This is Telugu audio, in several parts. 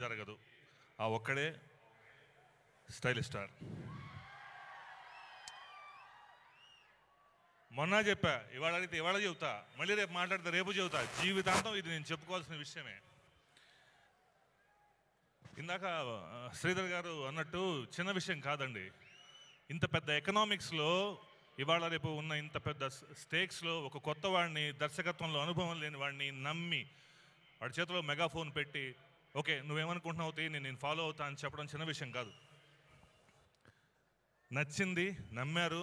జరగదు ఆ ఒక్కడే స్టైల్ స్టార్ మొన్న చెప్పా ఇవాళ అడిగితే ఇవాళ చెబుతా మళ్ళీ రేపు మాట్లాడితే రేపు చెబుతా జీవితాంతం ఇది నేను చెప్పుకోవాల్సిన విషయమే ఇందాక ఆ, శ్రీధర్ గారు అన్నట్టు చిన్న విషయం కాదండి ఇంత పెద్ద ఎకనామిక్స్లో ఇవాళ రేపు ఉన్న ఇంత పెద్ద స్టేక్స్లో ఒక కొత్త వాడిని దర్శకత్వంలో అనుభవం లేని వాడిని నమ్మి వాడి చేతిలో మెగాఫోన్ పెట్టి ఓకే నువ్వేమనుకుంటున్నావు తీ, నేను నేను ఫాలో అవుతా అని చెప్పడం చిన్న విషయం కాదు నచ్చింది నమ్మారు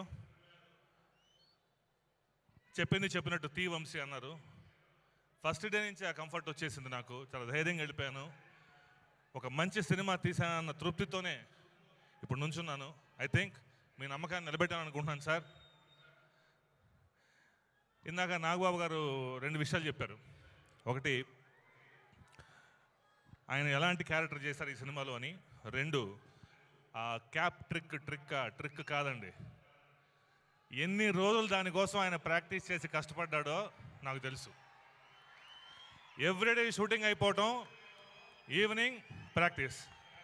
చెప్పింది చెప్పినట్టు తీ వంశీ అన్నారు ఫస్ట్ డే నుంచి ఆ కంఫర్ట్ వచ్చేసింది నాకు చాలా ధైర్యంగా వెళ్ళిపోయాను ఒక మంచి సినిమా తీసానన్న తృప్తితోనే ఇప్పుడు నుంచున్నాను ఐ థింక్ మీ నమ్మకాన్ని నిలబెట్టాను అనుకుంటున్నాను సార్ ఇందాక నాగబాబు గారు రెండు విషయాలు చెప్పారు ఒకటి ఆయన ఎలాంటి క్యారెక్టర్ చేశారు ఈ సినిమాలో అని రెండు ఆ క్యాప్ ట్రిక్ ట్రిక్ ట్రిక్ కాదండి ఎన్ని రోజులు దానికోసం ఆయన ప్రాక్టీస్ చేసి కష్టపడ్డాడో నాకు తెలుసు ఎవ్రీడే షూటింగ్ అయిపోవటం ఈవినింగ్ ప్రాక్టీస్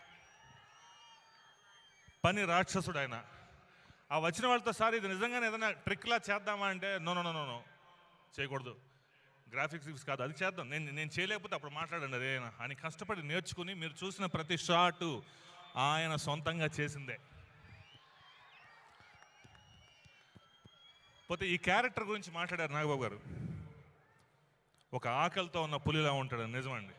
పని రాక్షసుడు ఆయన ఆ వచ్చిన వాళ్ళతో సార్ ఇది నిజంగానే ఏదైనా ట్రిక్లా చేద్దామా అంటే నో నో నో నో చేయకూడదు గ్రాఫిక్స్ ఇవ్స్ కాదు అది చేద్దాం నేను నేను చేయలేకపోతే అప్పుడు మాట్లాడండి అదే అని కష్టపడి నేర్చుకుని మీరు చూసిన ప్రతి షాటు ఆయన సొంతంగా చేసిందే పోతే ఈ క్యారెక్టర్ గురించి మాట్లాడారు నాగబాబు గారు ఒక ఆకలితో ఉన్న పులిలా ఉంటాడు నిజమండి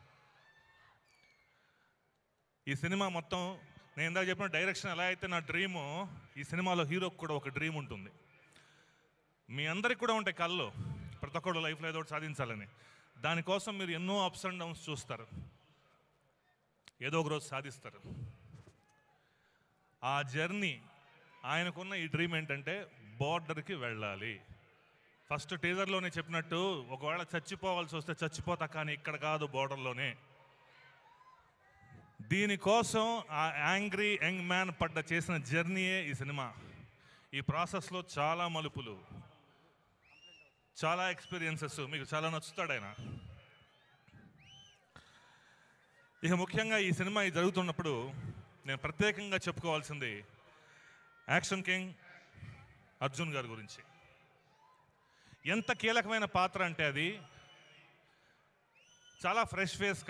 ఈ సినిమా మొత్తం నేను ఇందాక చెప్పిన డైరెక్షన్ ఎలా అయితే నా డ్రీము ఈ సినిమాలో హీరోకి కూడా ఒక డ్రీమ్ ఉంటుంది మీ అందరికి కూడా ఉంటాయి కళ్ళు ప్రతి ఒక్కరు లైఫ్లో ఏదో ఒకటి సాధించాలని దానికోసం మీరు ఎన్నో అప్స్ అండ్ డౌన్స్ చూస్తారు ఏదో ఒక రోజు సాధిస్తారు ఆ జర్నీ ఆయనకున్న ఈ డ్రీమ్ ఏంటంటే బార్డర్కి వెళ్ళాలి ఫస్ట్ టీజర్లోనే చెప్పినట్టు ఒకవేళ చచ్చిపోవాల్సి వస్తే చచ్చిపోతా కానీ ఇక్కడ కాదు బార్డర్లోనే దీనికోసం ఆ యాంగ్రీ యంగ్ మ్యాన్ పడ్డ చేసిన జర్నీయే ఈ సినిమా ఈ ప్రాసెస్లో చాలా మలుపులు చాలా ఎక్స్పీరియన్సెస్ మీకు చాలా నచ్చుతాడు ఆయన ఇక ముఖ్యంగా ఈ సినిమా ఇది జరుగుతున్నప్పుడు నేను ప్రత్యేకంగా చెప్పుకోవాల్సింది యాక్షన్ కింగ్ అర్జున్ గారి గురించి ఎంత కీలకమైన పాత్ర అంటే అది చాలా ఫ్రెష్ ఫేస్